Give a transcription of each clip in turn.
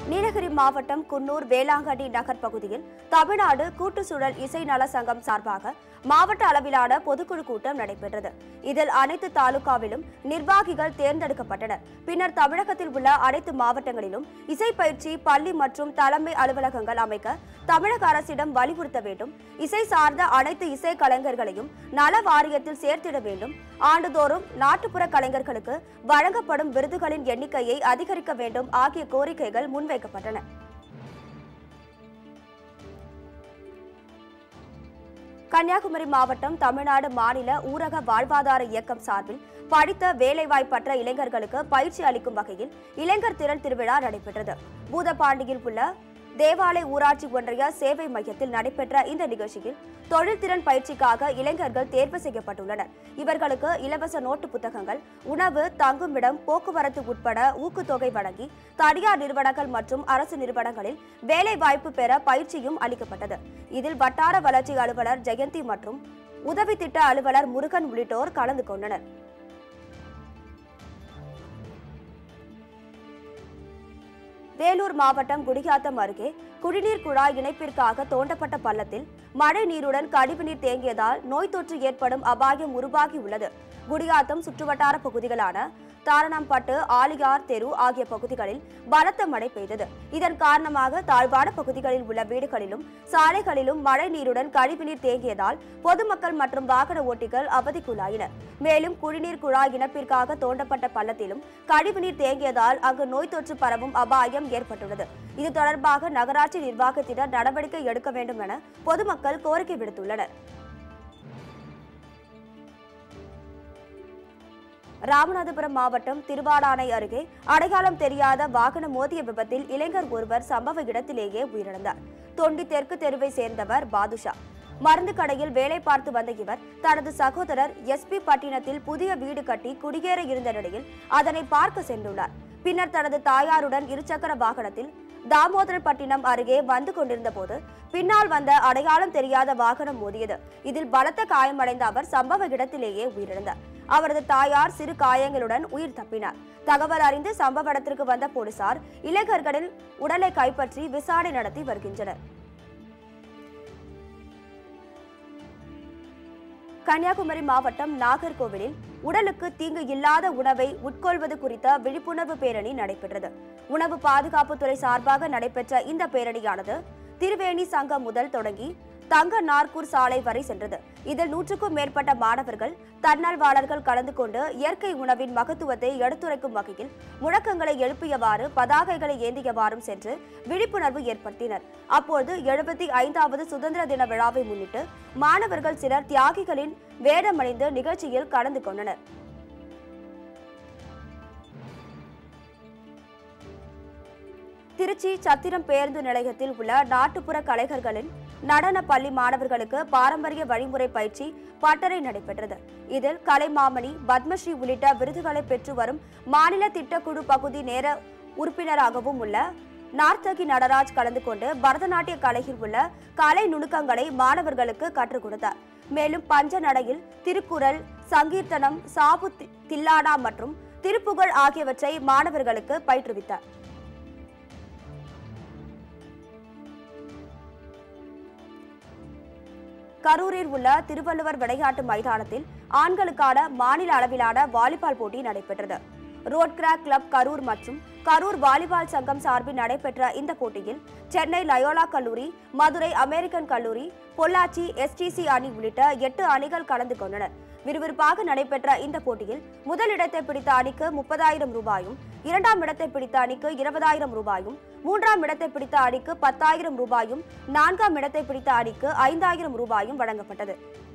நீலகிரி மாவட்டம் குன்னூர் வேளாங்கண்ணி நகர் பகுதியில் தமிழ்நாடு கூட்டுச்சூழல் இசை நல சங்கம் சார்பாக மாவட்ட அளவிலான பொதுக்குழு கூட்டம் நடைபெற்றது இதில் அனைத்து தாலுகாவிலும் நிர்வாகிகள் தேர்ந்தெடுக்கப்பட்டனர் பின்னர் தமிழகத்தில் உள்ள அனைத்து மாவட்டங்களிலும் இசை பயிற்சி பள்ளி மற்றும் தலைமை அலுவலகங்கள் அமைக்க தமிழக அரசிடம் வலியுறுத்த வேண்டும் இசை சார்ந்த அனைத்து இசை கலைஞர்களையும் நல வாரியத்தில் சேர்த்திட வேண்டும் ஆண்டுதோறும் நாட்டுப்புற கலைஞர்களுக்கு வழங்கப்படும் விருதுகளின் எண்ணிக்கையை அதிகரிக்க வேண்டும் ஆகிய கோரிக்கைகள் முன்வைக்கப்பட்டன கன்னியாகுமரி மாவட்டம் தமிழ்நாடு மாநில ஊரக வாழ்வாதார இயக்கம் சார்பில் படித்த வேலைவாய்ப்பற்ற இளைஞர்களுக்கு பயிற்சி அளிக்கும் வகையில் இளைஞர் திறன் திருவிழா நடைபெற்றது பூதப்பாண்டியில் உள்ள தேவாலய ஊராட்சி ஒன்றிய சேவை மையத்தில் நடைபெற்ற இந்த நிகழ்ச்சியில் தொழில்திறன் பயிற்சிக்காக இளைஞர்கள் தேர்வு செய்யப்பட்டுள்ளனர் இவர்களுக்கு இலவச நோட்டு புத்தகங்கள் உணவு தங்குமிடம் போக்குவரத்து உட்பட ஊக்குத்தொகை வழங்கி தனியார் நிறுவனங்கள் மற்றும் அரசு நிறுவனங்களில் வேலை வாய்ப்பு பெற பயிற்சியும் அளிக்கப்பட்டது இதில் வட்டார வளர்ச்சி அலுவலர் ஜெயந்தி மற்றும் உதவி திட்ட அலுவலர் முருகன் உள்ளிட்டோர் கலந்து கொண்டனர் வேலூர் மாவட்டம் குடியாத்தம் அருகே குடிநீர் குழாய் இணைப்பிற்காக தோண்டப்பட்ட பள்ளத்தில் மழை நீருடன் கழிவுநீர் தேங்கியதால் நோய் தொற்று ஏற்படும் அபாயம் உருவாகியுள்ளது குடியாத்தம் சுற்றுவட்டார பகுதிகளான தாரணாம்பட்டு ஆலியார் தெரு ஆகிய பகுதிகளில் பலத்த மழை பெய்தது இதன் காரணமாக தாழ்வான பகுதிகளில் உள்ள வீடுகளிலும் சாலைகளிலும் மழை நீருடன் கழிவுநீர் தேங்கியதால் பொதுமக்கள் மற்றும் வாகன ஓட்டிகள் அவதிக்குள்ளாயினர் மேலும் குடிநீர் குழாய் இணைப்பிற்காக தோண்டப்பட்ட பள்ளத்திலும் கழிவுநீர் தேங்கியதால் அங்கு நோய் தொற்று பரவும் அபாயம் ஏற்பட்டுள்ளது இது தொடர்பாக நகராட்சி நிர்வாகத்தினர் நடவடிக்கை எடுக்க வேண்டும் என பொதுமக்கள் கோரிக்கை விடுத்துள்ளனர் ராமநாதபுரம் மாவட்டம் திருவாடானை அருகே அடையாளம் தெரியாத வாகனம் மோதிய விபத்தில் இளைஞர் ஒருவர் சம்பவ இடத்திலேயே உயிரிழந்தார் தொண்டி தெற்கு தெருவை சேர்ந்தவர் பாதுஷா மருந்து கடையில் வேலை பார்த்து வந்த இவர் தனது சகோதரர் எஸ்பி பட்டினத்தில் புதிய வீடு கட்டி குடியேற இருந்த நிலையில் அதனை பார்க்க சென்றுள்ளார் பின்னர் தனது தாயாருடன் இருசக்கர வாகனத்தில் தாமோதரப்பட்டினம் அருகே வந்து கொண்டிருந்த போது பின்னால் வந்த அடையாளம் தெரியாத வாகனம் மோதியது இதில் பலத்த காயமடைந்த அவர் சம்பவ இடத்திலேயே உயிரிழந்தார் அவரது தாயார் சிறு காயங்களுடன் உயிர் தப்பினார் தகவல் அறிந்து சம்பவ இடத்திற்கு வந்த போலீசார் இளைஞர்களின் உடலை கைப்பற்றி விசாரணை நடத்தி வருகின்றனர் கன்னியாகுமரி மாவட்டம் நாகர்கோவிலில் உடலுக்கு தீங்கு இல்லாத உணவை உட்கொள்வது குறித்த விழிப்புணர்வு பேரணி நடைபெற்றது உணவு பாதுகாப்புத்துறை சார்பாக நடைபெற்ற இந்த பேரணியானது திருவேணி சங்கம் முதல் தொடங்கி தங்க நார்கூர் சாலை வரை சென்றது இதில் நூற்றுக்கும் மேற்பட்ட மாணவர்கள் தன்னார்வலர்கள் கலந்து கொண்டு இயற்கை உணவின் மகத்துவத்தை எடுத்துரைக்கும் வகையில் முழக்கங்களை எழுப்பியவாறு பதாகைகளை ஏந்தியவாறும் சென்று விழிப்புணர்வு ஏற்படுத்தினர் அப்போது எழுபத்தி ஐந்தாவது சுதந்திர தின விழாவை முன்னிட்டு மாணவர்கள் சிலர் தியாகிகளின் வேடமணிந்து நிகழ்ச்சியில் கலந்து கொண்டனர் திருச்சி சத்திரம் பேருந்து நிலையத்தில் உள்ள நாட்டுப்புற கலைஞர்களின் நடன பள்ளி மாணவர்களுக்கு பாரம்பரிய வழிமுறை பயிற்சி பட்டறை நடைபெற்றது இதில் கலைமாமணி பத்மஸ்ரீ உள்ளிட்ட விருதுகளை பெற்று வரும் மாநில திட்டக்குழு பகுதி நேர உறுப்பினராகவும் உள்ள நார்த்தகி நடராஜ் கலந்து கொண்டு பரதநாட்டிய கலையில் உள்ள கலை நுணுக்கங்களை மாணவர்களுக்கு கற்றுக் கொடுத்தார் மேலும் பஞ்ச நடையில் திருக்குறள் சங்கீர்த்தனம் சாபு தி- தில்லானா மற்றும் திருப்புகழ் ஆகியவற்றை மாணவர்களுக்கு பயிற்றுவித்தார் கரூரில் உள்ள திருவள்ளுவர் விளையாட்டு மைதானத்தில் ஆண்களுக்கான மாநில அளவிலான வாலிபால் போட்டி நடைபெற்றது ரோட் கிராக் கிளப் கரூர் மற்றும் கரூர் வாலிபால் சங்கம் சார்பில் நடைபெற்ற இந்த போட்டியில் சென்னை லயோலா கல்லூரி மதுரை அமெரிக்கன் கல்லூரி பொள்ளாச்சி எஸ்டிசி அணி உள்ளிட்ட எட்டு அணிகள் கலந்து கொண்டனர் விறுவிறுப்பாக நடைபெற்ற இந்த போட்டியில் முதல் இடத்தை பிடித்த அணிக்கு முப்பதாயிரம் ரூபாயும் இரண்டாம் இடத்தை பிடித்த அணிக்கு இருபதாயிரம் ரூபாயும் மூன்றாம் இடத்தை பிடித்த அணிக்கு பத்தாயிரம் ரூபாயும் நான்காம் இடத்தை பிடித்த அணிக்கு ஐந்தாயிரம் ரூபாயும் வழங்கப்பட்டது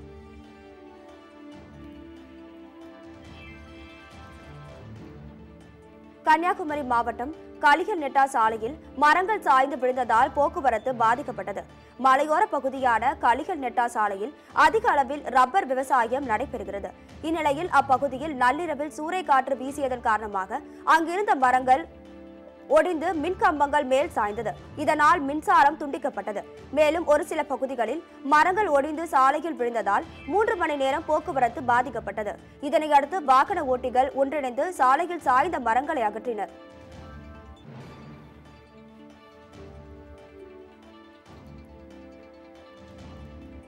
கன்னியாகுமரி மாவட்டம் கலிகர் நெட்டா சாலையில் மரங்கள் சாய்ந்து விழுந்ததால் போக்குவரத்து பாதிக்கப்பட்டது மலையோர பகுதியான கலிகர் நெட்டா சாலையில் அதிக அளவில் ரப்பர் விவசாயம் நடைபெறுகிறது இந்நிலையில் அப்பகுதியில் நள்ளிரவில் சூறைக்காற்று வீசியதன் காரணமாக அங்கிருந்த மரங்கள் ஒடிந்து மின் கம்பங்கள் மேல் சாய்ந்தது இதனால் மின்சாரம் துண்டிக்கப்பட்டது மேலும் ஒரு சில பகுதிகளில் மரங்கள் ஒடிந்து சாலையில் விழுந்ததால் மூன்று மணி நேரம் போக்குவரத்து பாதிக்கப்பட்டது இதனையடுத்து வாகன ஓட்டிகள் ஒன்றிணைந்து சாலையில் சாய்ந்த மரங்களை அகற்றினர்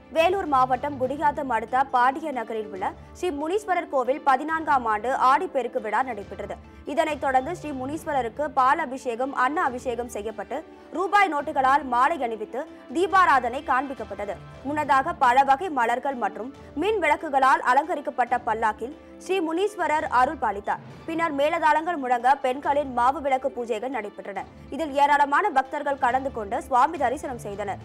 வேலூர் மாவட்டம் குடியாத்தம் அடுத்த பாண்டிய நகரில் உள்ள ஸ்ரீ முனீஸ்வரர் கோவில் பதினான்காம் ஆண்டு ஆடிப்பெருக்கு விழா நடைபெற்றது இதனைத் தொடர்ந்து ஸ்ரீ முனீஸ்வரருக்கு பால் அபிஷேகம் அன்ன அபிஷேகம் செய்யப்பட்டு ரூபாய் நோட்டுகளால் மாலை அணிவித்து தீபாராதனை காண்பிக்கப்பட்டது முன்னதாக பல வகை மலர்கள் மற்றும் மின் விளக்குகளால் அலங்கரிக்கப்பட்ட பல்லாக்கில் ஸ்ரீ முனீஸ்வரர் அருள் பாலித்தார் பின்னர் மேலதாளங்கள் முழங்க பெண்களின் மாவு விளக்கு பூஜைகள் நடைபெற்றன இதில் ஏராளமான பக்தர்கள் கலந்து கொண்டு சுவாமி தரிசனம் செய்தனர்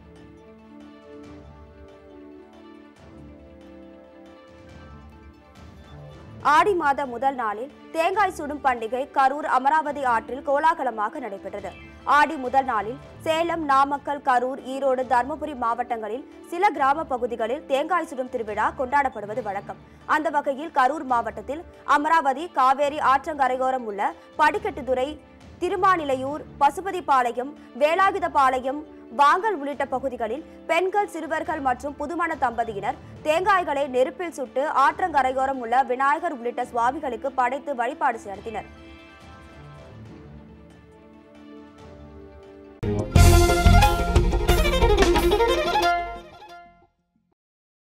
ஆடி மாத முதல் நாளில் தேங்காய் சுடும் பண்டிகை கரூர் அமராவதி ஆற்றில் கோலாகலமாக நடைபெற்றது ஆடி முதல் நாளில் சேலம் நாமக்கல் கரூர் ஈரோடு தருமபுரி மாவட்டங்களில் சில கிராம பகுதிகளில் தேங்காய் சுடும் திருவிழா கொண்டாடப்படுவது வழக்கம் அந்த வகையில் கரூர் மாவட்டத்தில் அமராவதி காவேரி ஆற்றங்கரையோரம் உள்ள படிக்கட்டுத்துறை திருமாநிலையூர் பசுபதிபாளையம் வேலாயுதபாளையம் வாங்கல் உள்ளிட்ட பகுதிகளில் பெண்கள் சிறுவர்கள் மற்றும் புதுமண தம்பதியினர் தேங்காய்களை நெருப்பில் சுட்டு ஆற்றங்கரையோரம் உள்ள விநாயகர் உள்ளிட்ட சுவாமிகளுக்கு படைத்து வழிபாடு நடத்தினர்